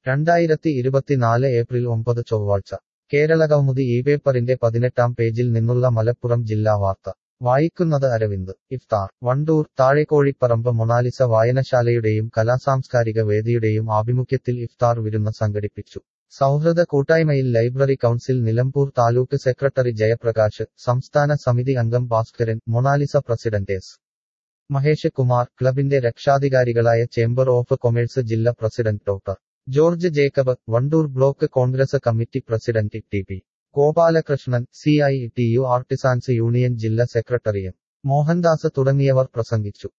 രണ്ടായിരത്തി ഇരുപത്തിനാല് ഏപ്രിൽ ഒമ്പത് ചൊവ്വാഴ്ച കേരളകൗമുദി ഈ പേപ്പറിന്റെ പതിനെട്ടാം പേജിൽ നിന്നുള്ള മലപ്പുറം ജില്ലാ വാർത്ത വായിക്കുന്നത് അരവിന്ദ് ഇഫ്താർ വണ്ടൂർ താഴെക്കോഴിപ്പറമ്പ് മൊണാലിസ വായനശാലയുടെയും കലാസാംസ്കാരിക വേദിയുടെയും ആഭിമുഖ്യത്തിൽ ഇഫ്താർ വിരുന്ന് സംഘടിപ്പിച്ചു സൗഹൃദ കൂട്ടായ്മയിൽ library council Nilambur taluk secretary Jayaprakash സംസ്ഥാന സമിതി അംഗം Bhaskaran Monalisa president S Mahesh Kumar ക്ലബിന്റെ രക്ഷാധികാരികളായ ചേംബർ ഓഫ് കൊമേഴ്സ് ജില്ലാ president doctor George Jacob Wandoor block Congress committee president T P Gopalakrishnan C I T U artisans union ജില്ലാ സെക്രട്ടറി എം മോഹൻദാസ് തുടങ്ങിയവർ പ്രസംഗിച്ചു